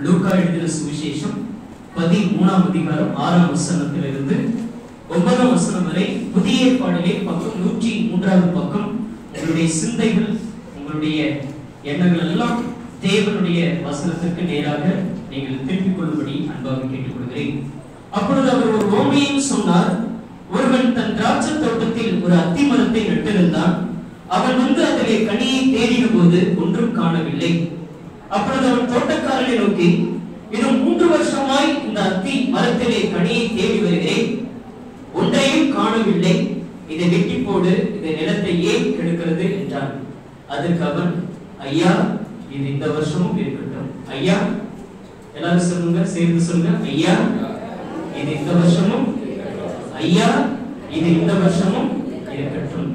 லூக்கா எழுதின சுவிசேஷம் பதிமூணாம் அதிகாரம் ஆறாம் வசனத்திலிருந்து ஒன்பதாம் வசனம் வரை புதிய ஏற்பாடிலே பக்கம் நூற்றி மூன்றாவது பக்கம் உங்களுடைய சிந்தைகள் உங்களுடைய எண்ணங்கள் எல்லாம் தேவனுடைய வசனத்திற்கு நேராக நீங்கள் திருப்பிக் கொள்ளும்படி அன்பாக கேட்டுக்கொள்கிறேன் அப்பொழுது அவர் ஒரு ஓமையும் சொன்னார் ஒருவன் தன் திராட்சை தோட்டத்தில் ஒரு அத்தி மரத்தை நட்டிருந்தான் அவன் வந்து அதிலே கனியை தேடின போது ஒன்றும் காணவில்லை அப்பொழுது அவன் தோட்டக்காரனை நோக்கி இது மூன்று வருஷமாய் இந்த அத்தி மரத்திலே கனியை தேடி வருகிறேன் ஒன்றையும் காணவில்லை இதை வெட்டி போடு இந்த நிலத்தை ஏன் கெடுக்கிறது என்றான் அதற்கு அவன் ஐயா இது இந்த வருஷமும் இருக்கட்டும் ஐயா எல்லாரும் சொல்லுங்க சேர்ந்து சொல்லுங்க ஐயா இது இந்த வருஷமும் ஐயா இது இந்த வருஷமும் இருக்கட்டும்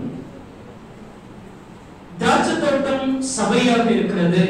திராட்சை தோட்டம் சபையாக இருக்கிறது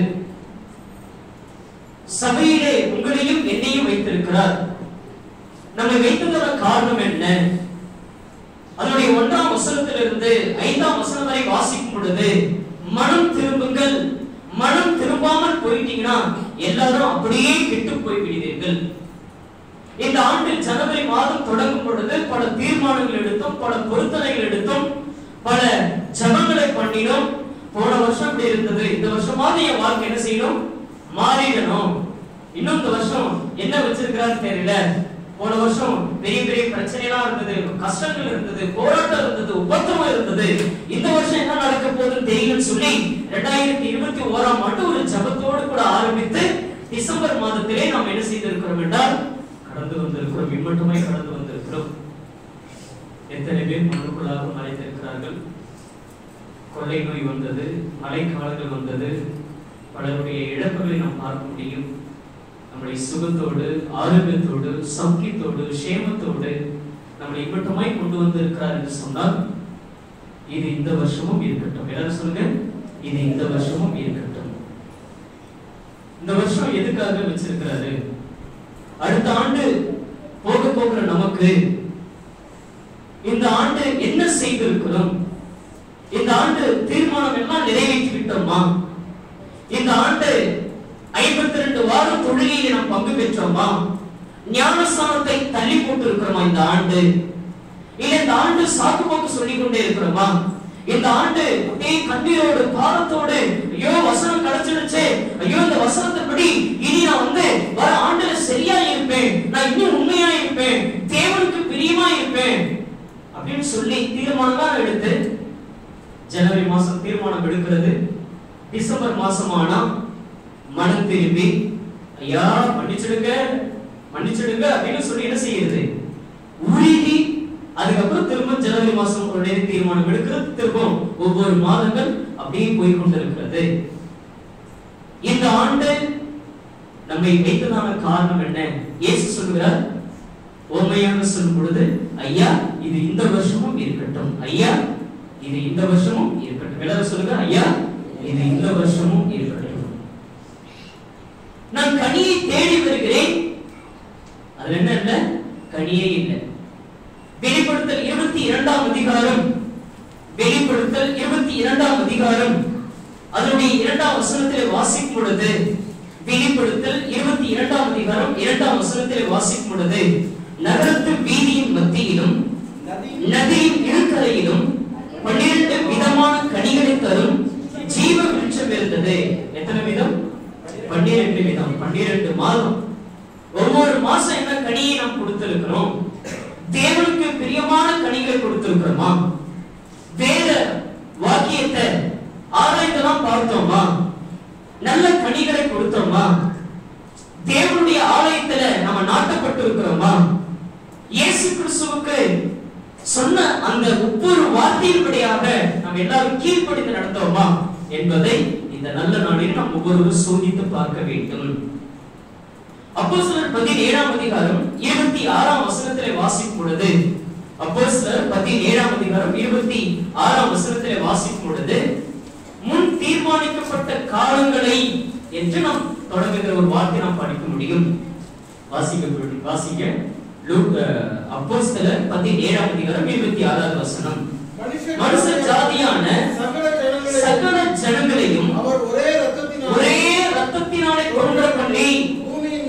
சபையிலே உங்களையும் என்னையும் வைத்திருக்கிறார் நம்மை வைத்ததோட காரணம் என்ன அதனுடைய ஒன்றாம் வசனத்திலிருந்து ஐந்தாம் வசனம் வரை வாசிக்கும் பொழுது மனம் திரும்புங்கள் மனம் திரும்பாமல் போயிட்டீங்கன்னா எல்லாரும் அப்படியே கெட்டு போய் விடுவீர்கள் இந்த ஆண்டில் ஜனவரி மாதம் தொடங்கும் பொழுது பல தீர்மானங்கள் எடுத்தோம் பல பொருத்தனைகள் எடுத்தோம் பல ஜபங்களை பண்ணினோம் போன வருஷம் இப்படி இருந்தது இந்த வருஷமாவது என் வாழ்க்கை என்ன செய்யணும் மாறிடணும் இன்னும் இந்த வருஷம் என்ன வச்சிருக்கிறான்னு தெரியல போன வருஷம் பெரிய பெரிய பிரச்சனைலாம் இருந்தது கஷ்டங்கள் இருந்தது போராட்டம் இருந்தது உபத்திரவம் இருந்தது இந்த வருஷம் என்ன நடக்க போகுதுன்னு தெரியலன்னு சொல்லி ரெண்டாயிரத்தி இருபத்தி ஓராம் ஆண்டு ஒரு ஜபத்தோடு கூட ஆரம்பித்து டிசம்பர் மாதத்திலே நாம் என்ன செய்திருக்கிறோம் என்றால் கடந்து வந்திருக்கிறோம் இம்மட்டுமாய் கடந்து வந்திருக்கிறோம் எத்தனை பேர் மண்ணுக்குள்ளாக மறைந்திருக்கிறார்கள் கொள்ளை நோய் வந்தது மழைக்காலங்கள் வந்தது பலருடைய இழப்புகளை நாம் பார்க்க முடியும் நம்முடைய சுகத்தோடு ஆரோக்கியத்தோடு சௌக்கியத்தோடு சேமத்தோடு நம்மளை இம்மட்டமாய் கொண்டு வந்திருக்கிறார் என்று சொன்னால் இது இந்த வருஷமும் இருக்கட்டும் எல்லாரும் சொல்லுங்க இது இந்த வருஷமும் இருக்கட்டும் இந்த வருஷம் எதுக்காக வச்சிருக்கிறாரு அடுத்த ஆண்டு போக போகிற நமக்கு இந்த ஆண்டு என்ன செய்திருக்கிறோம் இந்த ஆண்டு தீர்மானம் எல்லாம் நிறைவேற்றி விட்டோமா இந்த ஆண்டு ஐம்பத்தி ரெண்டு வாரம் தொழுகையில் நாம் பங்கு பெற்றோமா ஞானஸ்தானத்தை தள்ளி போட்டு இருக்கிறோமா இந்த ஆண்டு இல்ல இந்த ஆண்டு சாக்கு போக்கு சொல்லிக் கொண்டே இருக்கிறோமா இந்த ஆண்டு அப்படியே கண்ணீரோடு பாரத்தோடு ஐயோ வசனம் கிடைச்சிடுச்சே ஐயோ இந்த வசனத்தைப்படி இனி நான் வந்து வர ஆண்டுல சரியா இருப்பேன் நான் இன்னும் உண்மையா இருப்பேன் தேவனுக்கு பிரியமா இருப்பேன் அப்படின்னு சொல்லி தீர்மானம் எடுத்து ஜனவரி மாசம் தீர்மானம் எடுக்கிறது டிசம்பர் மாசம் ஆனா மனம் திரும்பி ஐயா மன்னிச்சிடுங்க மன்னிச்சிடுங்க அப்படின்னு சொல்லி என்ன செய்யுது உருகி அதுக்கப்புறம் திரும்ப ஜனவரி மாசம் உடனே தீர்மானம் எடுக்கிறது திரும்ப ஒவ்வொரு மாதங்கள் அப்படியே போய் கொண்டிருக்கிறது இந்த ஆண்டு நம்மை வைத்ததான காரணம் என்ன இயேசு சொல்கிறார் உண்மையாக சொல்லும் பொழுது ஐயா இது இந்த வருஷமும் இருக்கட்டும் ஐயா இது இந்த வருஷமும் இருக்கட்டும் எல்லாரும் சொல்லுங்க ஐயா இது இந்த வருஷமும் இருக்கட்டும் நான் கனியை தேடி வருகிறேன் அதுல என்ன இல்ல கனியே இல்லை வெளிப்படுத்தல் இருபத்தி இரண்டாம் அதிகாரம் வெளிப்படுத்தல் இருபத்தி இரண்டாம் அதிகாரம் அதனுடைய இரண்டாம் வசனத்திலே வாசிக்கும் பொழுது வெளிப்படுத்தல் இருபத்தி இரண்டாம் அதிகாரம் இரண்டாம் வசனத்திலே வாசிக்கும் பொழுது நகரத்து வீதியின் மத்தியிலும் நதியின் இருக்கரையிலும் பன்னிரண்டு விதமான கனிகளை தரும் ஜீவ விருட்சம் இருந்தது எத்தனை விதம் பன்னிரண்டு விதம் பன்னிரண்டு மாதம் ஒவ்வொரு மாசம் என்ன கனியை நாம் கொடுத்திருக்கிறோம் தேவனுக்கு பிரியமான கனிகளை கொடுத்திருக்கிறோமா வேத வாக்கியத்தை ஆராய்ந்தெல்லாம் பார்த்தோமா நல்ல கனிகளை கொடுத்தோமா தேவனுடைய ஆலயத்துல நம்ம நாட்டப்பட்டு இருக்கிறோமா இயேசு கிறிஸ்துவுக்கு சொன்ன அந்த ஒவ்வொரு வார்த்தையின்படியாக நாம் எல்லாரும் கீழ்ப்படிந்து நடந்தோமா என்பதை இந்த நல்ல நாளில் நாம் ஒவ்வொருவரும் சோதித்து பார்க்க வேண்டும் அப்போஸ்தலர் பதினேழாம் அதிகாரம் இருபத்தி ஆறாம் வசனத்திலே வாசிக்கும் பொழுது அப்போஸ்தலர் பதினேழாம் அதிகாரம் இருபத்தி ஆறாம் வசனத்திலே வாசிக்கும் பொழுது முன் தீர்மானிக்கப்பட்ட காலங்களை என்று நாம் தொடங்குகிற ஒரு வார்த்தை நாம் படிக்க முடியும் வாசிக்க வாசிக்க லூக் அப்போஸ்தலர் பதினேழாம் அதிகாரம் இருபத்தி ஆறாவது வசனம் மனுஷ ஜாதியான சகல ஜனங்களையும் சகல ஜனங்களையும் அவர் ஒரே ரத்தத்தினால் ஒரே ரத்தத்தினாலே கொன்ற பண்ணி பூமியின்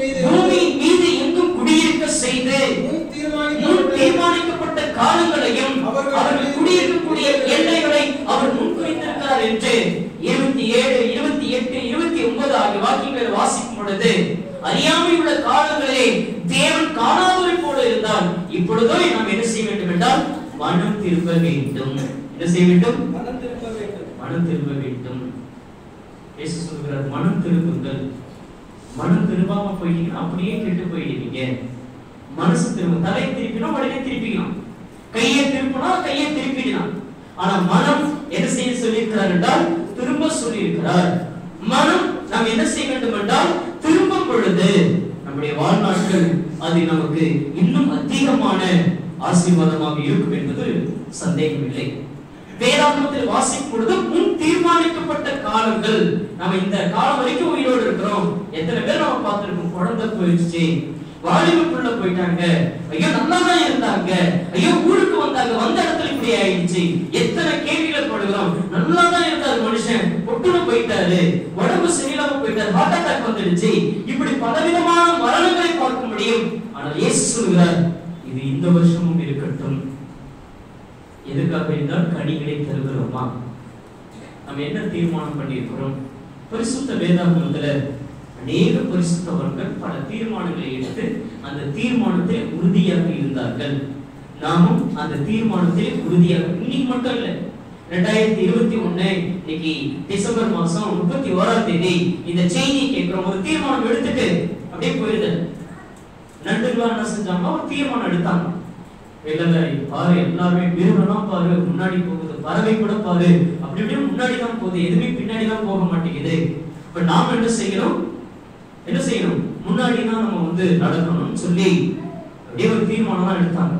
பொழுது அறியாமை உள்ள காலங்களிலே தேவன் காணாதவரை போல இருந்தால் இப்பொழுதோ நாம் என்ன செய்ய வேண்டும் என்றால் மனம் திரும்ப வேண்டும் என்ன செய்ய வேண்டும் மனம் திரும்ப வேண்டும் மனம் திரும்ப வேண்டும் இயேசு சொல்கிறார் மனம் திரும்புங்கள் மனம் திரும்பாம போயிட்டீங்கன்னா அப்படியே கெட்டு போயிடுவீங்க மனசு திரும்ப தலை திருப்பினா உடனே திருப்பிக்கலாம் கையை திருப்பினா கையை திருப்பிடலாம் ஆனா மனம் என்ன செய்ய சொல்லியிருக்கிறார் என்றால் திரும்ப சொல்லியிருக்கிறார் மனம் நாம் என்ன செய்ய வேண்டும் என்றால் திரும்பும் பொழுது நம்முடைய வாழ்நாட்கள் அது நமக்கு இன்னும் அதிகமான ஆசீர்வாதமாக இருக்கும் என்பது சந்தேகமில்லை வேதாந்தத்தில் வாசிக்கும் பொழுது முன் தீர்மானிக்கப்பட்ட காலங்கள் நம்ம இந்த காலம் வரைக்கும் உயிரோடு இருக்கிறோம் எத்தனை பேர் நம்ம பார்த்திருக்கோம் குழந்தை போயிடுச்சு வாலிபுக்குள்ள போயிட்டாங்க ஐயோ நல்லா தான் இருந்தாங்க ஐயோ ஊருக்கு வந்தாங்க வந்த இடத்துல இப்படி ஆயிடுச்சு எத்தனை கேள்விகள் போடுகிறோம் நல்லா தான் இருந்தாரு மனுஷன் பொட்டுன்னு போயிட்டாரு உடம்பு சரியில்லாம போயிட்டாரு ஹார்ட் அட்டாக் வந்துடுச்சு இப்படி பலவிதமான மரணங்களை பார்க்க முடியும் ஆனால் இயேசு சொல்கிறார் இது இந்த வருஷமும் இருக்கட்டும் எதுக்காக என்றால் கனிகளை தருகிறோமா நம்ம என்ன தீர்மானம் பண்ணியிருக்கிறோம் பரிசுத்த வேதாகமத்துல அநேக பரிசுத்தவர்கள் பல தீர்மானங்களை எடுத்து அந்த தீர்மானத்தில் உறுதியாக இருந்தார்கள் நாமும் அந்த தீர்மானத்தில் உறுதியாக இன்னைக்கு மட்டும் இல்ல ரெண்டாயிரத்தி இருபத்தி ஒண்ணு இன்னைக்கு டிசம்பர் மாசம் முப்பத்தி ஓராம் தேதி இந்த செய்தியை கேட்கிறோம் ஒரு தீர்மானம் எடுத்துட்டு அப்படியே போயிருது நண்டுகளா என்ன செஞ்சாங்க ஒரு தீர்மானம் எடுத்தாங்க இல்ல பாரு எல்லாருமே மிருகம்லாம் பாரு முன்னாடி போகுது பறவை கூட பாரு அப்படி இப்படி முன்னாடி தான் போகுது எதுவுமே பின்னாடி தான் போக மாட்டேங்குது இப்ப நாம என்ன செய்யணும் என்ன செய்யணும் முன்னாடி தான் நம்ம வந்து நடக்கணும்னு சொல்லி அப்படியே ஒரு தீர்மானம் தான் எடுத்தாங்க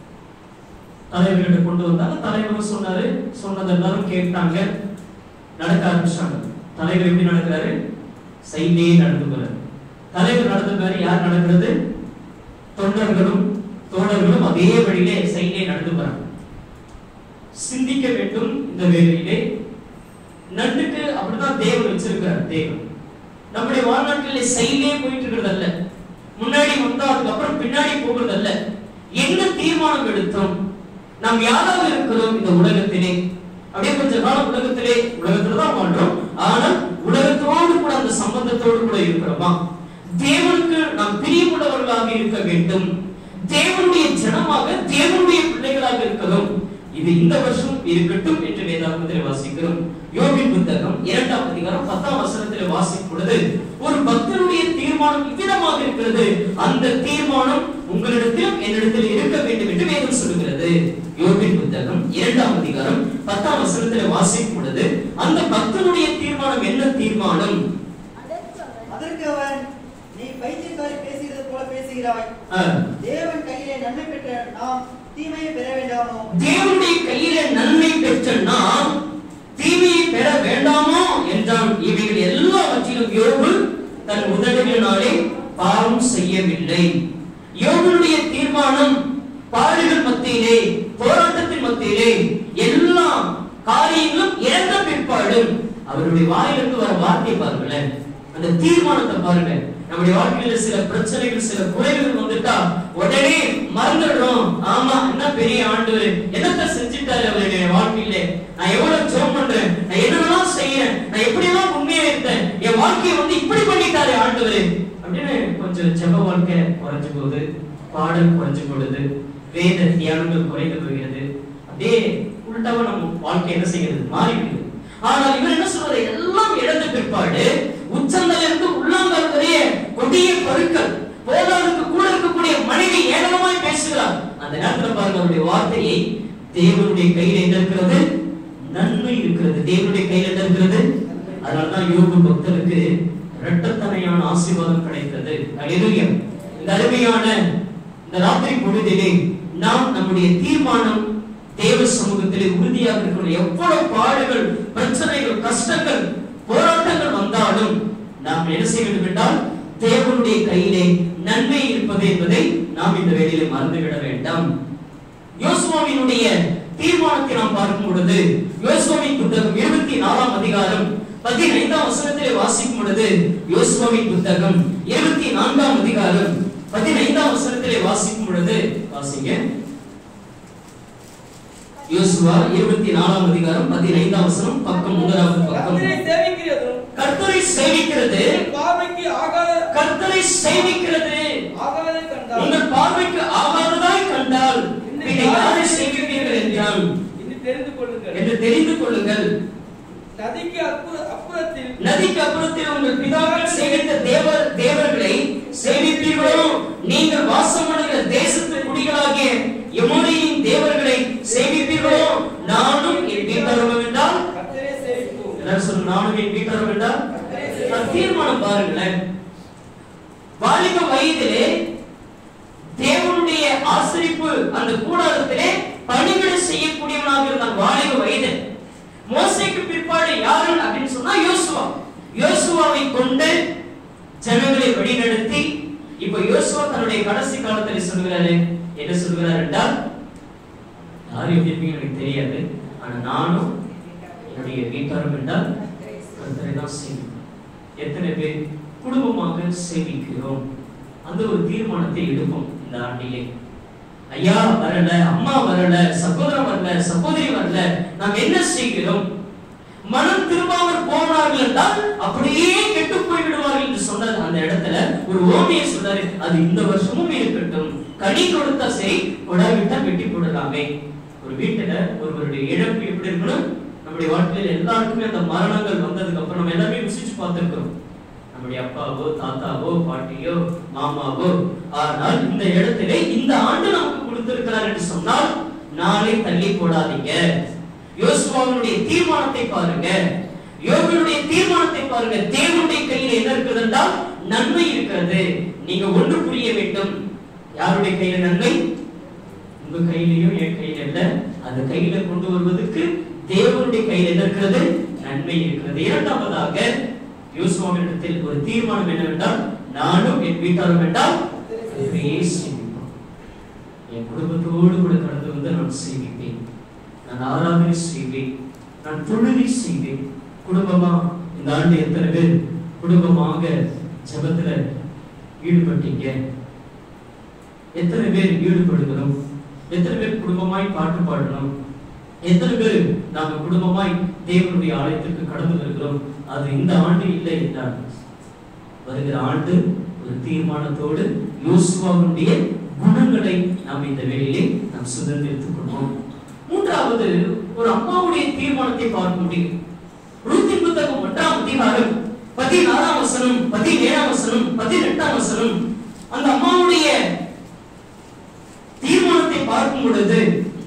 தலைவர்கிட்ட கொண்டு வந்தாங்க தலைவர் சொன்னாரு சொன்னது எல்லாரும் கேட்டாங்க நடக்க ஆரம்பிச்சாங்க தலைவர் எப்படி நடக்கிறாரு சைட்லயே நடந்து போறாரு தலைவர் நடந்த மாதிரி யார் நடக்கிறது தொண்டர்களும் தோழர்களும் அதே வழியிலே சைடே நடந்து போறாங்க சிந்திக்க வேண்டும் இந்த வேலையிலே நண்டுக்கு அப்படிதான் தேவன் வச்சிருக்கார் தேவன் நம்முடைய வாழ்நாட்டிலே சைடே போயிட்டு இருக்கிறது அல்ல முன்னாடி வந்தா அதுக்கப்புறம் பின்னாடி போகிறது அல்ல என்ன தீர்மானம் எடுத்தோம் நாம் யாராக இருக்கிறோம் இந்த உலகத்திலே அப்படியே கொஞ்ச காலம் உலகத்திலே உலகத்துல தான் வாழ்றோம் ஆனால் உலகத்தோடு கூட அந்த சம்பந்தத்தோடு கூட இருக்கிறோமா தேவனுக்கு நாம் பிரியமுள்ளவர்களாக இருக்க வேண்டும் தேவனுடைய ஜனமாக தேவனுடைய பிள்ளைகளாக இருக்கிறோம் இது இந்த வருஷம் இருக்கட்டும் என்று வேதாகமத்தில் வாசிக்கிறோம் யோபின் புத்தகம் இரண்டாம் அதிகாரம் பத்தாம் வசனத்தில் வாசிக்கும் பொழுது ஒரு பக்தனுடைய தீர்மானம் இவ்விதமாக இருக்கிறது அந்த தீர்மானம் உங்களிடத்திலும் என்னிடத்தில் இருக்க வேண்டும் என்று வேதம் சொல்லுகிறது யோபின் புத்தகம் இரண்டாம் அதிகாரம் பத்தாம் வசனத்தில் வாசிக்கும் பொழுது அந்த பக்தனுடைய தீர்மானம் என்ன தீர்மானம் அதற்கு அவன் நீ பைத்தியக்காரி பேசுகிறது போல பேசுகிறாய் அஹ், தேவன் கையிலே நன்மை பெற்ற நாம் தீமையை பெற வேண்டாமோ தேவனுடைய கையிலே நன்மை பெற்ற நாம் தீமையை பெற வேண்டாமோ என்றான் இவைகள் எல்லாவற்றிலும் யோபு தன் உதடுகளினாலே பாவம் செய்யவில்லை யோபுடைய தீர்மானம் பாடுகள் மத்தியிலே போராட்டத்தின் மத்தியிலே எல்லா காரியங்களும் இழந்த பிற்பாடும் அவருடைய வாயிலிருந்து வர வார்த்தை பாருங்களேன் அந்த தீர்மானத்தை பாருங்க நம்முடைய வாழ்க்கையில சில பிரச்சனைகள் சில குறைகள் வந்துட்டா உடனே மறந்துடுறோம் ஆமா என்ன பெரிய ஆண்டவர் என்னத்த செஞ்சுட்டாரு அவருடைய வாழ்க்கையில நான் எவ்வளவு ஜெபம் பண்றேன் நான் என்னென்னலாம் செய்யறேன் நான் எப்படியெல்லாம் உண்மையா இருந்தேன் என் வாழ்க்கையை வந்து இப்படி பண்ணிட்டாரு ஆண்டவர் அப்படின்னு கொஞ்சம் ஜெப வாழ்க்கை குறைஞ்சு போகுது பாடல் குறைஞ்சு போடுது வேத தியானங்கள் குறைந்து போகிறது அப்படியே உள்டாவா நம்ம வாழ்க்கை என்ன செய்கிறது மாறிவிடுது ஆனால் இவர் என்ன சொல்றது எல்லாம் இழந்த பிற்பாடு உச்சந்தல இருந்து உள்ளாங்கல் வரைய கொடிய பருக்கள் போதாதுக்கு கூட இருக்கக்கூடிய மனைவி ஏளனமாய் பேசுகிறார் அந்த நேரத்துல பாருங்க அவருடைய வார்த்தையை தேவனுடைய கையில என்ன இருக்கிறது நன்மை இருக்கிறது தேவனுடைய கையில என்ன இருக்கிறது அதனாலதான் யோகு பக்தருக்கு இரட்டத்தனையான ஆசீர்வாதம் கிடைத்தது அல்லேலூயா இந்த அருமையான இந்த ராத்திரி பொழுதிலே நாம் நம்முடைய தீர்மானம் தேவ சமூகத்திலே உறுதியாக இருக்கணும் எவ்வளவு பாடுகள் பிரச்சனைகள் கஷ்டங்கள் போராட்டங்கள் வந்தாலும் நாம் என்ன செய்ய வேண்டும் என்றால் தேவனுடைய கையிலே நன்மை இருப்பது என்பதை நாம் இந்த வேளையிலே மறந்துவிட வேண்டாம் யோசுவாவினுடைய தீர்மானத்தை நாம் பார்க்கும் பொழுது யோசுவாவின் புத்தகம் இருபத்தி நாலாம் அதிகாரம் பதினைந்தாம் வசனத்திலே வாசிக்கும் பொழுது யோசுவாவின் புத்தகம் இருபத்தி நான்காம் அதிகாரம் பதினைந்தாம் வசனத்திலே வாசிக்கும் பொழுது வாசிங்க யோசுவா இருபத்தி நாலாம் அதிகாரம் பதினைந்தாம் வசனம் பக்கம் முதலாவது பக்கம் கர்த்தரை சேவிக்கிறதும் கர்த்தரை சேவிக்கிறது என் பார்வைக்கு ஆகாத தேவனை சேவிக்கிறது ஆகாதை கண்டால் உங்கள் பார்வைக்கு ஆகாததாய் கண்டால் இன்னும் பின்ன யாரை சேவிப்பீர்கள் என்றால் இன்னும் தெரிந்து கொள்ளுங்கள் என்று தெரிந்து கொள்ளுங்கள் நதிக்கு அப்புற அப்புறத்தில் நதிக்கு அப்புறத்தில் உங்கள் பிதாக்கள் சேவித்த தேவர் தேவர்களை சேவிப்பீர்களோ நீங்கள் வாசம் பண்ணுகிற தேசத்து குடிகளாகிய எமோரியின் தேவர்களை சேவிப்பீர்களோ நானும் என் வீட்டாரம் என்றால் கர்த்தரே சேவிப்போம் எல்லாரும் சொல்லுங்க நானும் என் வீட்டாரம் என்றால் நான் தீர்மானம் பாருங்களேன் வாலிப வயதிலே தேவனுடைய ஆசிரிப்பு அந்த கூடாரத்திலே பணிவிடை செய்யக்கூடியவனாக இருந்தான் வாலிப வயது மோசைக்கு பிற்பாடு யாரு அப்படின்னு சொன்னா யோசுவா யோசுவாவை கொண்டு ஜனங்களை வழிநடத்தி இப்ப யோசுவா தன்னுடைய கடைசி காலத்துல சொல்கிறாரு என்ன சொல்கிறார் என்றால் யார் எப்படி இருப்பீங்க எனக்கு தெரியாது ஆனா நானும் என்னுடைய வீட்டாரும் என்றால் கர்த்தரை தான் சேவிப்போம் எத்தனை பேர் குடும்பமாக சேவிக்கிறோம் அந்த ஒரு தீர்மானத்தை எடுப்போம் இந்த ஆண்டிலே ஐயா வரல அம்மா வரல சகோதரன் வரல சகோதரி வரல நாம் என்ன செய்கிறோம் மனம் திரும்பாமல் போனார்கள் என்றால் அப்படியே கெட்டு போய் விடுவார்கள் என்று சொன்னது அந்த இடத்துல ஒரு ஓமையை சொன்னாரு அது இந்த வருஷமும் இருக்கட்டும் கனி கொடுத்தா சரி கொடாவிட்டா வெட்டி போடலாமே ஒரு வீட்டுல ஒருவருடைய இழப்பு எப்படி இருக்கணும் நம்முடைய வாழ்க்கையில எல்லாருக்குமே அந்த மரணங்கள் வந்ததுக்கு அப்புறம் நம்ம எல்லாமே ருசிச்சு பார்த்திருக்கிறோம் நம்முடைய அப்பாவோ தாத்தாவோ பாட்டியோ மாமாவோ ஆனால் இந்த இடத்திலே இந்த ஆண்டு நமக்கு கொடுத்திருக்கிறார் என்று சொன்னால் நாளை தள்ளி போடாதீங்க யோசுவாவினுடைய தீர்மானத்தை பாருங்க யோகனுடைய தீர்மானத்தை பாருங்க தேவனுடைய கையில என்ன இருக்கிறது என்றால் நன்மை இருக்கிறது நீங்க ஒன்று புரிய வேண்டும் யாருடைய கையில நன்மை உங்க கையிலயும் என் கையில இல்ல அந்த கையில கொண்டு வருவதற்கு தேவனுடைய கையில என்ன இருக்கிறது நன்மை இருக்கிறது இரண்டாவதாக யோசுவாவினிடத்தில் ஒரு தீர்மானம் என்னவென்றால் நானும் என் வீட்டாரும் என்றால் கர்த்தரையே சேவிப்போம். என் குடும்பத்தோடு கூட கடந்து வந்து நான் சேவிப்பேன் நான் ஆராதனை செய்வேன் நான் தொழுகை செய்வேன் குடும்பமா இந்த ஆண்டு எத்தனை பேர் குடும்பமாக ஜெபத்துல ஈடுபட்டீங்க எத்தனை பேர் ஈடுபடுகிறோம் எத்தனை பேர் குடும்பமாய் பாட்டு பாடணும் எத்தனை பேர் நாங்க குடும்பமாய் தேவனுடைய ஆலயத்திற்கு கடந்து வருகிறோம் அது இந்த ஆண்டு இல்லை என்றால் வருகிற ஆண்டு ஒரு தீர்மானத்தோடு யோசுவாவுடைய குணங்களை நாம் இந்த வேளையிலே நாம் சுதந்திரித்துக் கொள்வோம் மூன்றாவது ஒரு அம்மாவுடைய தீர்மானத்தை பார்க்க முடியும் ரூத்தின் புத்தகம் ஒன்றாம் அதிகாரம் பதினாறாம் வசனம் பதினேழாம் வசனம் பதினெட்டாம் வசனம் அந்த அம்மாவுடைய தீர்மானத்தை பார்க்கும் பொழுது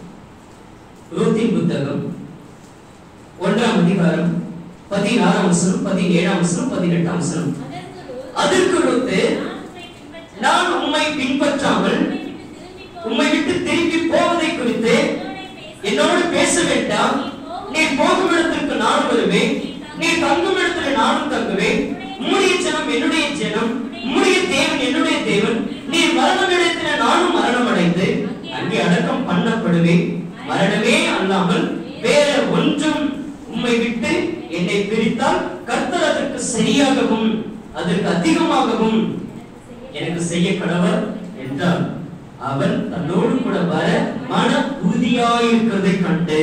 ரூத்தின் புத்தகம் ஒன்றாம் அதிகாரம் பதினாறாம் வசனம் பதினேழாம் வசனம் பதினெட்டாம் வசனம் அதற்கு ரூத்து நான் உம்மை பின்பற்றாமல் உம்மை விட்டு திரும்பி போவதை குறித்து என்னோடு பேச வேண்டாம் நீ போகும் இடத்திற்கு நான் வருவேன் நீ தங்கும் இடத்துல நானும் தங்குவேன் உம்முடைய ஜனம் என்னுடைய ஜனம் உம்முடைய தேவன் என்னுடைய தேவன் நீ மரணம் இடத்துல நானும் மரணம் அடைந்து அங்கே அடக்கம் பண்ணப்படுவேன் மரணமே அல்லாமல் வேற ஒன்றும் உம்மை விட்டு என்னை பிரித்தால் கர்த்தர் அதற்கு சரியாகவும் அதற்கு அதிகமாகவும் எனக்கு செய்ய கடவர் என்றால் அவன் தன்னோடு கூட வர மன உறுதியாயிருக்கிறதை கண்டு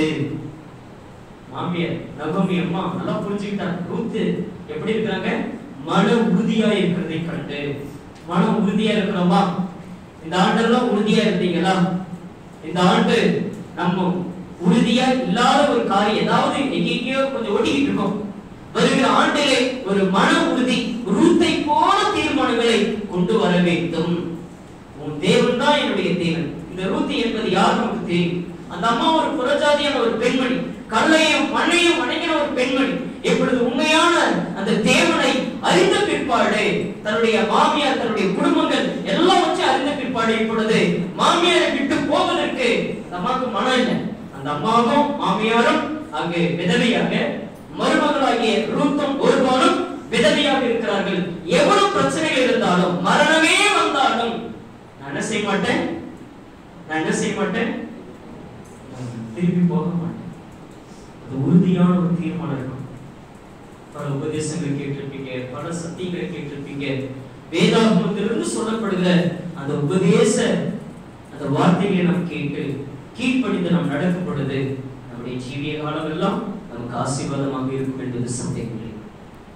மாமியார் நகமி அம்மா நல்லா புரிஞ்சுக்கிட்டாங்க ரூத்து எப்படி இருக்கிறாங்க மன உறுதியா இருக்கிறதை கண்டு மன உறுதியா இருக்கிறோமா இந்த ஆண்டெல்லாம் உறுதியா இருந்தீங்களா இந்த ஆண்டு நம்ம உறுதியா இல்லாத ஒரு காரியம் ஏதாவது எங்கேயோ கொஞ்சம் ஓட்டிக்கிட்டு இருக்கோம் வருகிற ஆண்டிலே ஒரு மன உறுதி ரூத்தை போல தீர்மானங்களை கொண்டு வர வேண்டும் உன் தேவன் தான் என்னுடைய தேவன் இந்த ரூத்தி என்பது யார் நமக்கு தெரியும் அந்த அம்மா ஒரு புறஜாதியான ஒரு பெண்மணி கல்லையும் மண்ணையும் வணங்கின ஒரு பெண்மணி எப்பொழுது உண்மையான அந்த தேவனை அறிந்த பிற்பாடு தன்னுடைய மாமியார் தன்னுடைய குடும்பங்கள் எல்லாம் வச்சு அறிந்த பிற்பாடு இப்பொழுது மாமியாரை விட்டு போவதற்கு அந்த அம்மாவுக்கு மனம் இல்லை அந்த அம்மாவும் மாமியாரும் அங்கு விதவையாக மருமகளாகிய ரூத்தும் ஒருவனும் விதவையாக இருக்கிறார்கள் எவ்வளவு பிரச்சனைகள் இருந்தாலும் மரணமே வந்தாலும் நான் என்ன செய்ய மாட்டேன் நான் என்ன செய்ய மாட்டேன் நான் திருப்பி போக மாட்டேன் அது உறுதியான ஒரு தீர்மானம் இருக்கும் பல உபதேசங்களை கேட்டிருப்பீங்க பல சத்தியங்களை கேட்டிருப்பீங்க வேதாகமத்திலிருந்து சொல்லப்படுகிற அந்த உபதேச அந்த வார்த்தைகளை நாம் கேட்டு கீழ்ப்படிந்து நாம் நடக்கும் பொழுது நம்முடைய ஜீவிய காலம் எல்லாம் நமக்கு ஆசீர்வாதமாக இருக்கும் என்பது சந்தேகம் இல்லை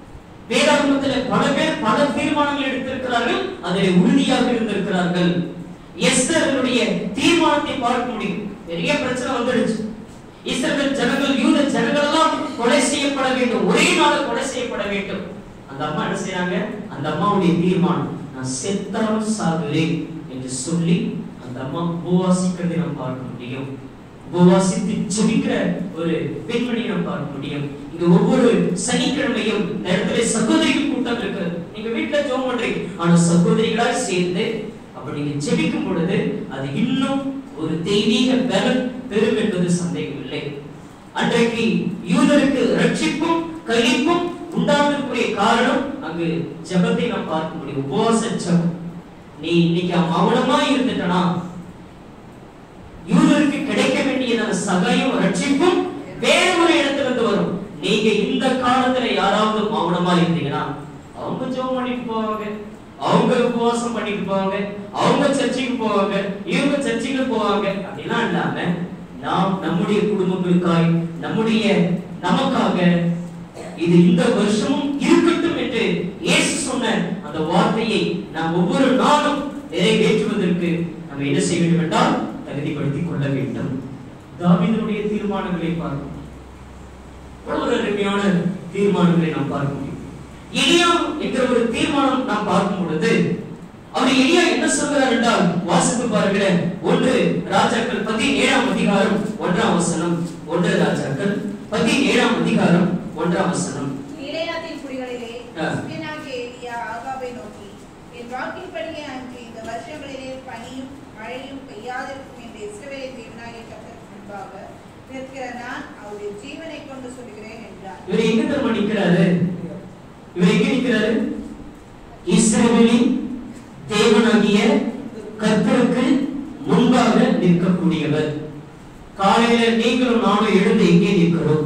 வேதாகமத்துல பல பேர் பல தீர்மானங்கள் எடுத்திருக்கிறார்கள் அதில் உறுதியாக இருந்திருக்கிறார்கள் எஸ்தர்களுடைய தீர்மானத்தை பார்க்க முடியும் பெரிய பிரச்சனை வந்துடுச்சு இஸ்ரவேல் ஜனங்கள் யூத ஜனங்கள் எல்லாம் கொலை செய்யப்பட வேண்டும் ஒரே நாள் கொலை செய்யப்பட வேண்டும் அந்த அம்மா என்ன செய்றாங்க அந்த அம்மாவுடைய தீர்மானம் நான் செத்தாலும் சாகுறேன் என்று சொல்லி அந்த அம்மா உபவாசிக்கிறதை நாம் பார்க்க முடியும் உபவாசித்து ஜெபிக்கிற ஒரு பெண்மணி நாம் பார்க்க முடியும் இங்க ஒவ்வொரு சனிக்கிழமையும் இந்த இடத்துல சகோதரிகள் கூட்டம் இருக்கு நீங்க வீட்டுல ஜோம் பண்றீங்க ஆனா சகோதரிகளாய் சேர்ந்து அப்படி நீங்க ஜெபிக்கும் பொழுது அது இன்னும் ஒரு தெய்வீக பலன் பெறும் என்பது சந்தேகம் இல்லை அன்றைக்கு யூதருக்கு ரட்சிப்பும் கழிப்பும் உண்டானதற்குரிய காரணம் அங்கு ஜெபத்தை நாம் பார்க்க முடியும் உபவாச ஜெபம் நீ இன்னைக்கு மௌனமா இருந்துட்டனா யூதருக்கு கிடைக்க வேண்டிய அந்த சகாயம் ரட்சிப்பும் வேற ஒரு இடத்துல இருந்து வரும் நீங்க இந்த காலத்துல யாராவது மௌனமா இருந்தீங்கன்னா அவங்க ஜெபம் பண்ணிட்டு போவாங்க அவங்க உபவாசம் பண்ணிட்டு போவாங்க அவங்க சர்ச்சைக்கு போவாங்க இவங்க சர்ச்சைக்கு போவாங்க அப்படிலாம் இல்லாம நாம் நம்முடைய குடும்பங்களுக்காய் நம்முடைய நமக்காக இது இந்த வருஷமும் இருக்கட்டும் என்று இயேசு சொன்ன அந்த வார்த்தையை நாம் ஒவ்வொரு நாளும் நிறைவேற்றுவதற்கு நம்ம என்ன செய்ய வேண்டும் என்றால் தகுதிப்படுத்திக் கொள்ள வேண்டும் தாவீதுடைய தீர்மானங்களை பார்ப்போம் ஒரு அருமையான தீர்மானங்களை நாம் பார்க்க முடியும் எலியா என்கிற ஒரு தீர்மானம் நாம் பார்க்கும் பொழுது அவர் எலியா என்ன சொல்கிறார் என்றால் வாசித்து பாருங்களேன் ஒன்று ராஜாக்கள் பதினேழாம் அதிகாரம் ஒன்றாம் வசனம் ஒன்று ராஜாக்கள் பதினேழாம் அதிகாரம் ஒன்றாம் வசனம் கீலேயாத்தின் குடிகளிலே ஆ. கிறிஸ்பியனாகிய எலியா ஆகாபை நோக்கி என் வாக்கின்படியே அன்று இந்த வருஷங்களிலே பனியும் மழையும் பெய்யாதிருக்கும் என்று இஸ்ரவேலை தேவனாகிய கர்த்தருக்கு முன்பாக நிற்கிற நான் அவருடைய ஜீவனை கொண்டு சொல்கிறேன் என்றார் இவர் எங்க தெரியுமா நிக்கிறாரு இவர் எங்க நிக்கிறாரு இஸ்ரவேலின் தேவனாகிய கர்த்தருக்கு முன்பாக நிற்கக்கூடியவர் காலையில நீங்களும் நானும் எழுந்து எங்கே நிற்கிறோம்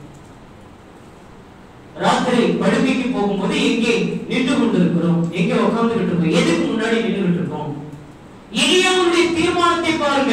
ராத்திரி படுக்கைக்கு போகும்போது எங்கே நின்று கொண்டிருக்கிறோம் எங்க உட்கார்ந்துகிட்டு இருக்கோம் எதுக்கு முன்னாடி நின்றுகிட்டு இருக்கோம் எலியாவுடைய தீர்மானத்தை பாருங்க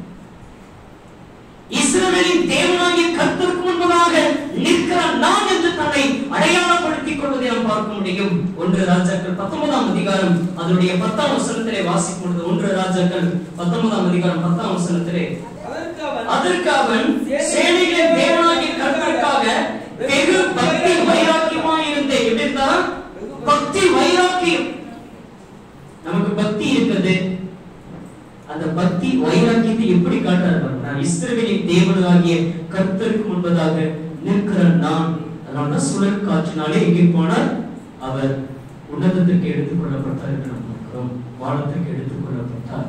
இஸ்ரவேலின் தேவனாகிய கர்த்தருக்கு முன்பதாக நிற்கிற நான் என்று தன்னை அடையாளப்படுத்திக் கொள்வதை நாம் பார்க்க முடியும் ஒன்று ராஜாக்கள் பத்தொன்பதாம் அதிகாரம் அதனுடைய பத்தாம் வசனத்திலே வாசிக்கும் பொழுது ஒன்று ராஜாக்கள் பத்தொன்பதாம் அதிகாரம் பத்தாம் வசனத்திலே அதற்கு அவன் அதற்கு அவன் சேனைகளின் தேவனாகிய கர்த்தருக்காக வெகு பக்தி வைராக்கியமாய் இருந்தேன் எப்படி இருந்தா பக்தி வைராக்கியம் நமக்கு பக்தி இருக்குது அந்த பக்தி வைராக்கியத்தை எப்படி காட்டுறாரு பாருங்க. நான் இஸ்ரவேலின் தேவனாகிய கர்த்தருக்கு முன்பதாக நிற்கிற நான் அதனால சுழல் காற்றினாலே எங்கே போனார் அவர் உன்னதத்திற்கு எடுத்துக் கொள்ளப்பட்டார் என்று நாம் பார்க்கிறோம் வானத்திற்கு எடுத்துக் கொள்ளப்பட்டார்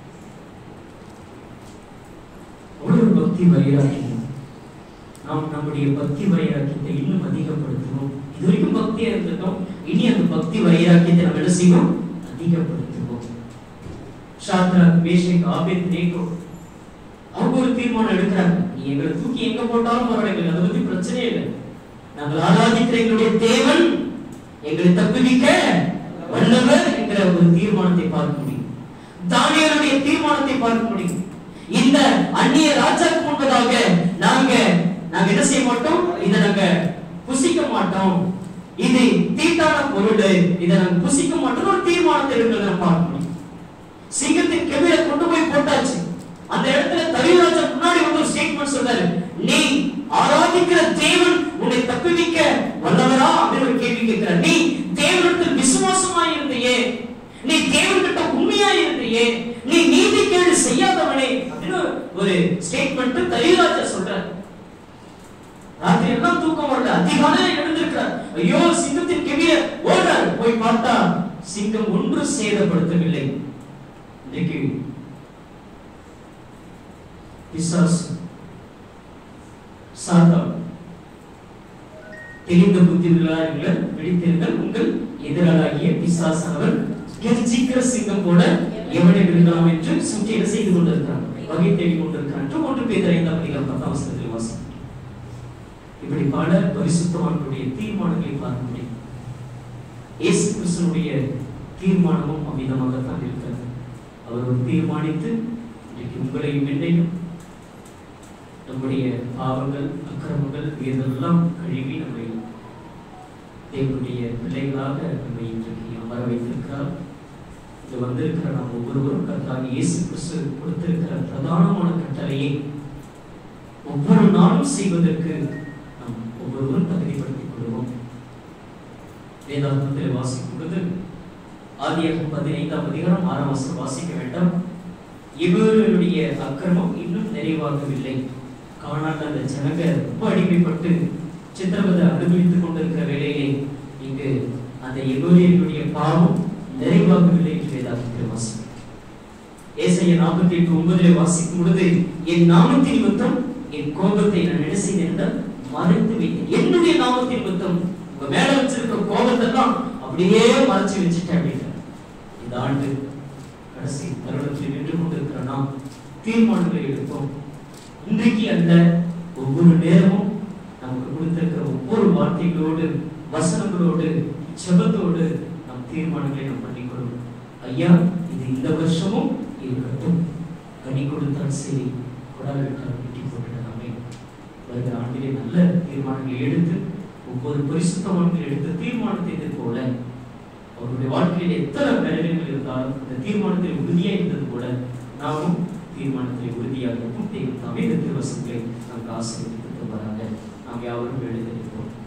ஒரு பக்தி வைராக்கியம் நாம் நம்முடைய பக்தி வைராக்கியத்தை இன்னும் அதிகப்படுத்தணும் இது வரைக்கும் பக்தியா இருந்துட்டோம் இனி அந்த பக்தி வைராக்கியத்தை நம்ம என்ன செய்யணும் அதிகப்படுத்துவோம் ஷாத்ராக் மேஷக் ஆபேத் நேகோ அவங்க ஒரு தீர்மானம் எடுக்கிறாங்க நீ எங்களை தூக்கி எங்க போட்டாலும் பரவாயில்லை அதை பத்தி பிரச்சனையே இல்லை நாங்கள் ஆராதிக்கிற எங்களுடைய தேவன் எங்களை தப்புவிக்க வல்லவர் என்கிற ஒரு தீர்மானத்தை பார்க்க முடியும் தானியலுடைய தீர்மானத்தை பார்க்க முடியும் இந்த அந்நிய ராஜாக்கு முன்பதாக நாங்க நாங்க என்ன செய்ய மாட்டோம் இதை நாங்க புசிக்க மாட்டோம் இது தீட்டான பொருள் இதை நாங்க புசிக்க மாட்டோம் ஒரு தீர்மானத்தை எடுக்கிறத நம்ம பார்க்க முடியும் சிங்கத்தின் கெவில கொண்டு போய் போட்டாச்சு அந்த இடத்துல தவிராஜா முன்னாடி வந்து ஒரு ஸ்டேட்மெண்ட் சொல்றாரு நீ ஆராதிக்கிற தேவன் உன்னை தப்புவிக்க வல்லவரா அப்படின்னு ஒரு கேள்வி கேட்கிறார் நீ தேவனிடத்தில் விசுவாசமா இருந்தையே நீ தேவன்கிட்ட உண்மையா இருந்தையே நீ நீதி கேடு செய்யாதவனே அப்படின்னு ஒரு ஸ்டேட்மெண்ட் தவிராஜா சொல்றாரு ராத்திரி எல்லாம் தூக்கம் வரல அதிகாலை எழுந்திருக்கிறார் ஐயோ சிங்கத்தின் கெவிய ஓடுறார் போய் பார்த்தா சிங்கம் ஒன்று சேதப்படுத்தவில்லை இன்றைக்கு பிசாசு சாத்தான் தெரிந்த புத்தி உள்ளார்கள் விழித்தீர்கள் உங்கள் எதிராளாகிய பிசாசானவர் கெர்ச்சிக்கிற சிங்கம் போல எவனை விழுங்கலாம் என்று சுற்றியிட செய்து கொண்டிருக்கிறான் வகை தேடி கொண்டிருக்கிறான் என்று ஒன்று பேர் ஐந்தாம் அதிகாரம் பத்தாம் வசனத்தில் வாசம் இப்படி பல பரிசுத்தவான்களுடைய தீர்மானங்களை பார்க்க முடியும் இயேசு கிறிஸ்தனுடைய தீர்மானமும் அவ்விதமாகத்தான் இருக்கிறது அவர் ஒரு தீர்மானித்து இன்றைக்கு உங்களையும் என்னையும் நம்முடைய பாவங்கள் அக்கிரமங்கள் இதெல்லாம் கழுவி நம்மை தேவனுடைய பிள்ளைகளாக நம்மை இன்றைக்கு அமர வைத்திருக்கிறார் இது வந்திருக்கிற நாம் ஒவ்வொருவரும் கர்த்தாக இயேசு கிறிஸ்து கொடுத்திருக்கிற பிரதானமான கட்டளையை ஒவ்வொரு நாளும் செய்வதற்கு நாம் ஒவ்வொருவரும் தகுதிப்படுத்திக் கொள்வோம் வேதாந்தத்தில் வாசிக்கும் பொழுது ஆதியாகமம் பதினைந்தாம் அதிகாரம் ஆறாம் வசனம் வாசிக்க வேண்டாம் இவர்களுடைய அக்கிரமம் இன்னும் நிறைவாகவில்லை காணாத அந்த ஜனங்க ரொம்ப அடிமைப்பட்டு சித்திரவதை அனுபவித்துக் கொண்டிருக்கிற வேளையிலே இங்கு அந்த எகோரியர்களுடைய பாவம் நிறைவாகவில்லை என்று வேதாந்தத்தில் வாசிக்கிறோம் ஏசைய நாற்பத்தி எட்டு ஒன்பதிலே வாசிக்கும் பொழுது என் நாமத்தின் நிமித்தம் என் கோபத்தை நான் என்ன செய்தேன் என்றால் மறைத்து வைத்தேன் என்னுடைய நாமத்தின் நிமித்தம் உங்க மேல வச்சிருக்கிற கோபத்தெல்லாம் அப்படியே மறைச்சு வச்சுட்டேன் அப்படின்ற இந்த ஆண்டு கடைசி தருணத்தில் நின்று கொண்டிருக்கிற நாம் தீர்மானங்களை எடுப்போம் இன்றைக்கு அல்ல ஒவ்வொரு நேரமும் நமக்கு கொடுத்திருக்கிற ஒவ்வொரு வார்த்தைகளோடு வசனங்களோடு செபத்தோடு நம் தீர்மானங்களை நாம் பண்ணிக்கொள்வோம் ஐயா இது இந்த வருஷமும் இருக்கட்டும் கனி கொடுத்தால் சரி கொடாவிட்டால் வெட்டி போட்டுடலாமே வருகிற ஆண்டிலே நல்ல தீர்மானங்களை எடுத்து ஒவ்வொரு பரிசுத்தவான்கள் எடுத்த தீர்மானத்தை இது போல அவருடைய வாழ்க்கையில் எத்தனை பலவீனங்கள் இருந்தாலும் அந்த தீர்மானத்தில் உறுதியாக இருந்தது போல நாமும் தீர்மானத்தில் உறுதியாக இருக்கும் தேவன் தாமே இந்த திருவசங்களை நமக்கு ஆசீர்வதித்து வராங்க நாம் யாவரும் எழுதியிருப்போம்